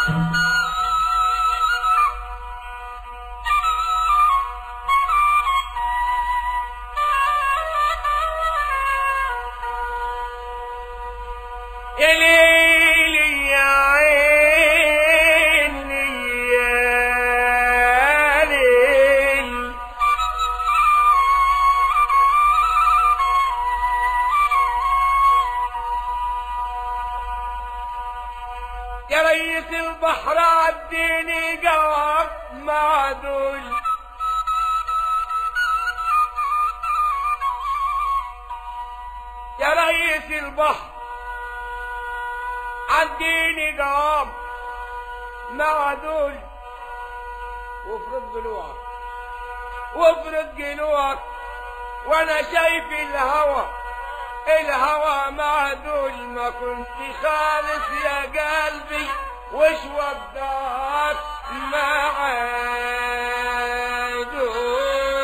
يا ليل يا عيني يا ليل يا ريس البحر عديني جواب معدول يا ريس البحر عديني جواب معدول وافرض ضلوعك وافرض جلوعك وانا شايف الهوى الهوى معدول ما كنت خالص يا قلبي وش وداك معدول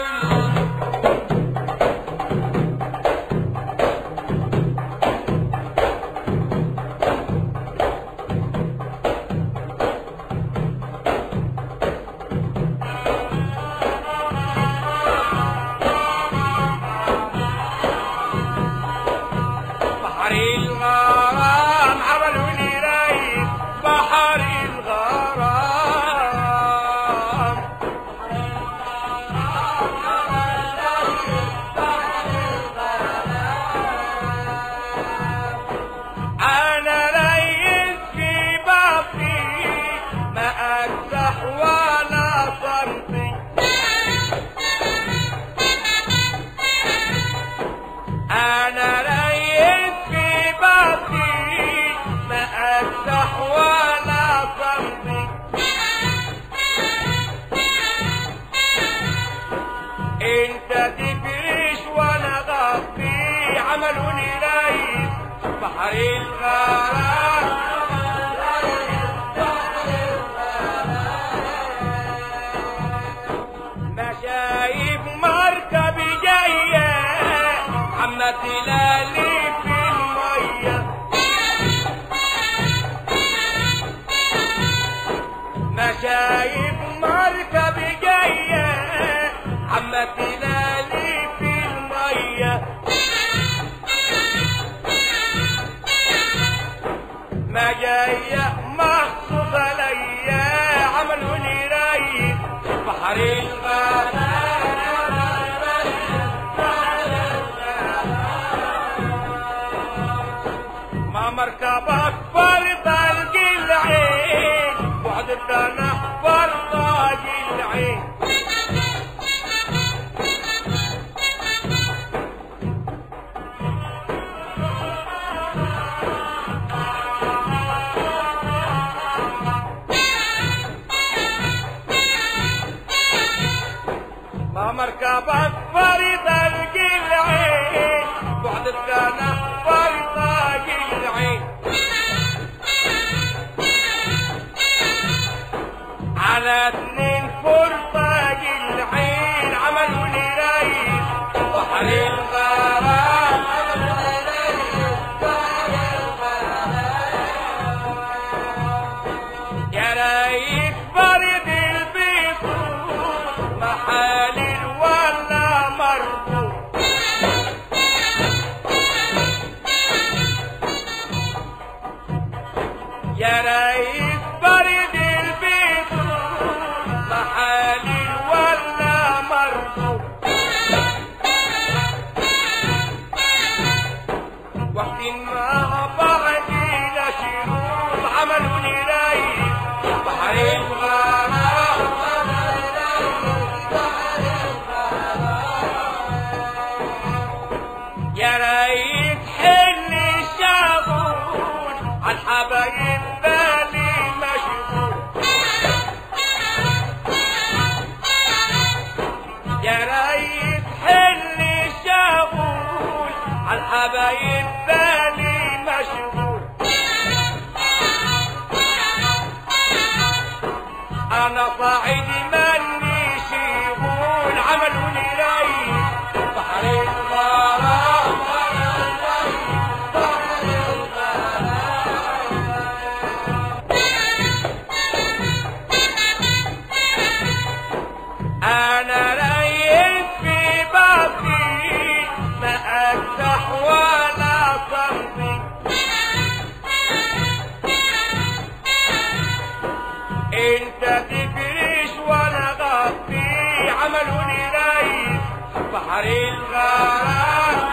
بحر الغرام عملوا لي ريس بحر الغرام انا ريس في بابي ما افتح ولا صرفي انا ريت في بطني ما افتح ولا صمتي انت تفرش وانا غطي عملوني ريس بحر الغرام ما شايف مركب جاية عم تلالي في المية ما شايف مركب جاية عم تلالي في المية ما جاية مخصوص ليا عملوني ريس بحر الغرام ما مركبك فرض القلعين بعد الدنا فرض العين ما مركبك فرض القلعين بعد الدنا فرض العين على اثنين فرطاج العين عملوا لي ريس بحر الغرام يا ريس فرد البيض محالل ولا مربوط يا ريس برد البيت محالل ولا مرفوض وقت ما بعد شروط عملوا لي ريس بحر الغرام يا ريت حل الشغول عالحبايب بالي مشغول يا ريت حل الشغول عالحبايب بالي مشغول انا صاعد مني شغول عملوا لي ريس بحر الغرام لا تفرش ولا غطي عملوني ريس بحر الغرام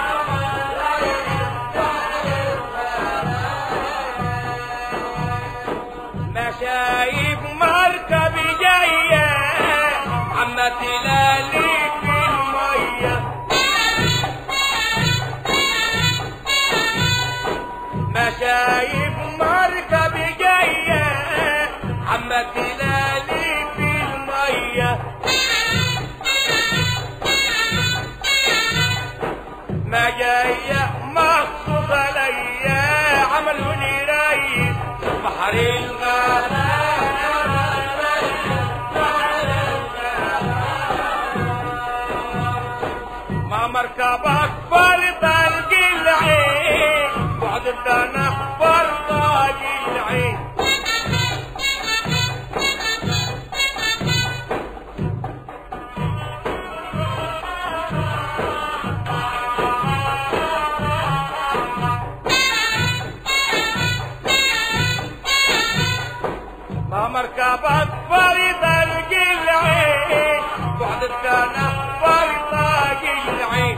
ما شايف مركب جاية عم تلالي في المية ما شايف مركب جاية عم تلالي في المية ما جاية مخصوص ليا عملوني ريس بحر الغرام ما مركبك فرط القلعين بعد الدنا فرط العين ما مركبك فرط القلعين بعد الدنا فرط العين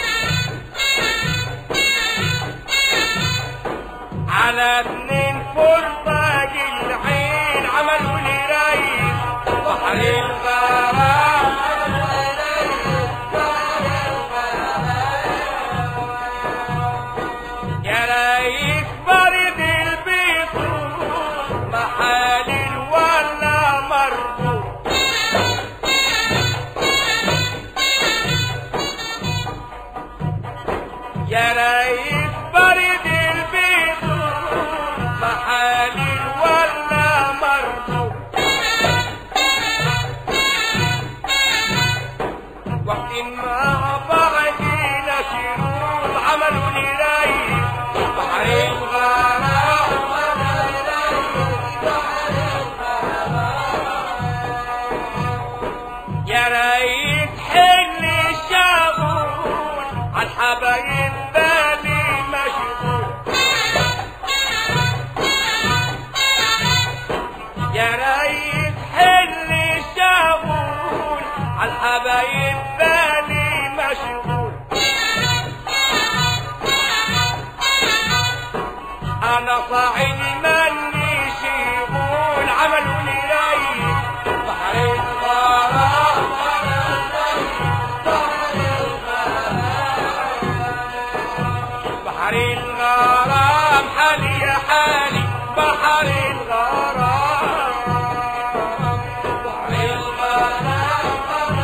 على اثنين فرطاج العين عملوا لي ريس بحر الغرام يا ريس برد البيض محالل ولا مربوط يا ريس برد البيض محالل ولا مربوط وقت ما بعدينا شروط عملوا لي ريس بحر الغرام يا ريت حل الشغول عالحبايب بالي مشغول يا ريت حل الشغول عالحبايب بالي مشغول انا صاعد مني شغول عملوا لي ريس بحر الغرام بحر الغرام حالي يا حالي بحر الغرام بحر الغرام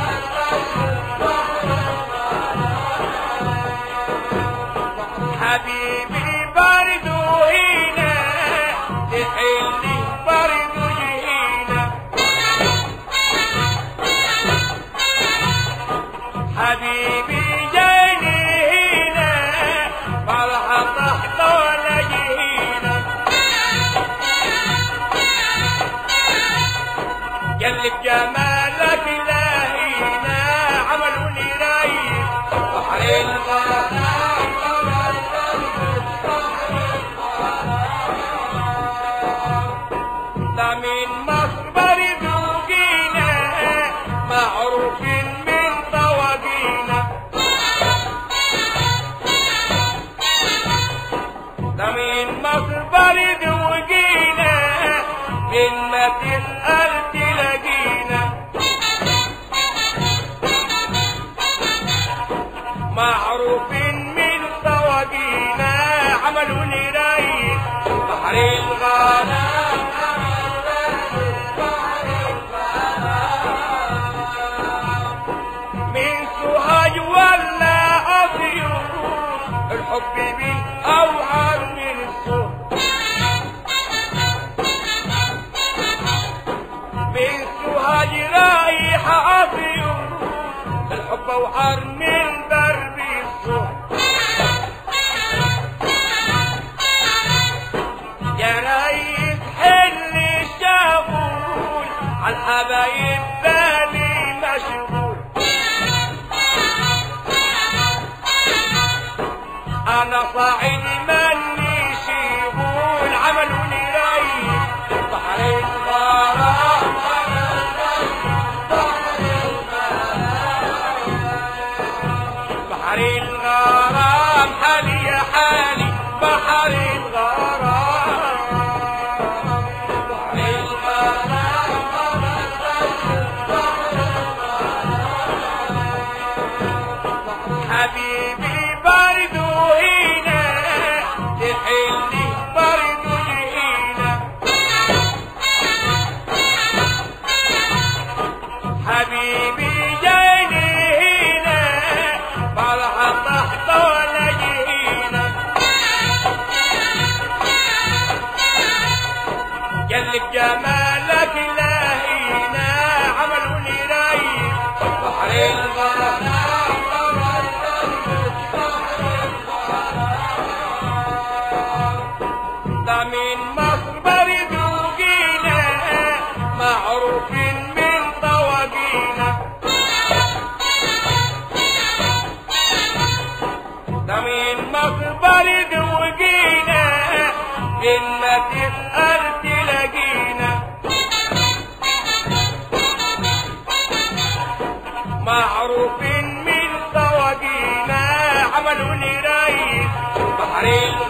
حبيبي برد هنا تحلي برد هنا حبيبي جاني هنا فرحة تحت ولا جهينة قلب جمالك لاهينا عملوا لي ريس بحر الغرام ده من مصر برد وجينا معروفين من طواجينا ده من مصر برد وجينا من ما تسأل تلاقينا معروفين من طواجينا عملوا لي ريس بحر الغرام من سوهاج ولا أطيور الحب من أوعر من السوق من سوهاج رايح أطيور الحب أوعر من درب السوق يا ريس حل الشغول عالحبايب بالي مشغول انا صاعد مني شغول عملوا لي ريس بحر الغرام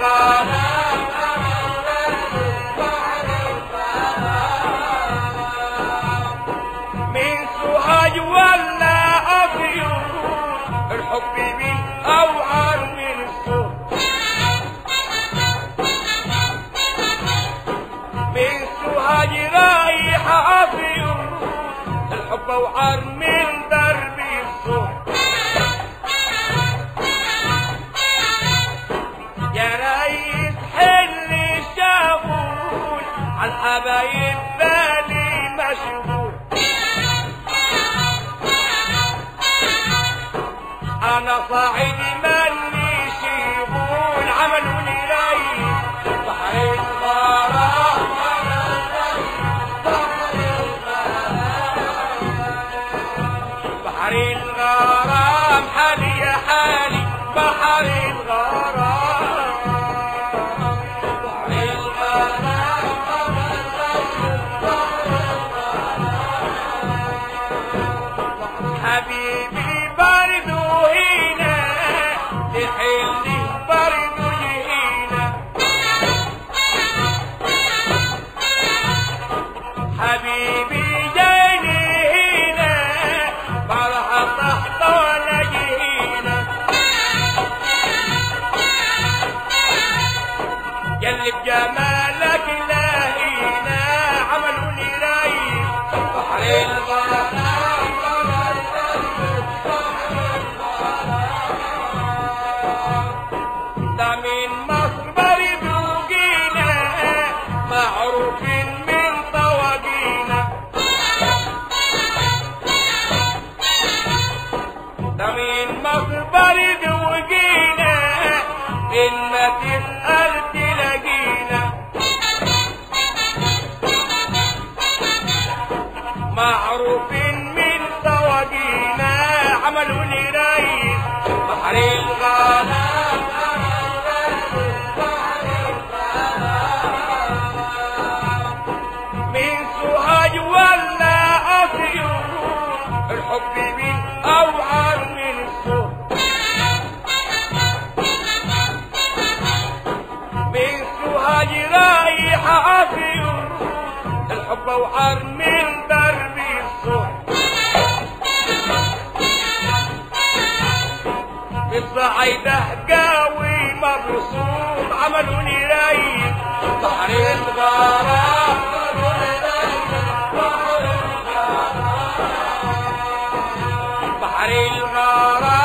الغرام من سوهاج ولا أطيور الحب من أوعر من السوق من سوهاج رايح أطيور الحب أوعر من درب السوق يا ريس حل شاغول عالحبايب بالي مشغول انا صاعدي ماني شيبول عملوا لي ريس بحر الغرام بحر الغرام حالي يا حالي بحر الغرام بحر الغرام حبيبي برد هنا تحلي برد هنا حبيبي جاني هنا فرحة تحت ولا جهينة يلي بجمالك لاهينا عملوا لي رايس بحر الغرام ده من مصر برد وجينا معروفين من طواجينا ده من مصر برد وجينا إن ما تسأل تلاقينا معروفين من طواجينا عملوا لي ريس بحر الغرام من سوهاج ولا أطيور الحب من أوعر من السوق من سوهاج رايح أطيور الحب أوعر من درب السوق الصعيدة قاوي مبسوط عملوا لي ريس بحر الغرام بحر الغرام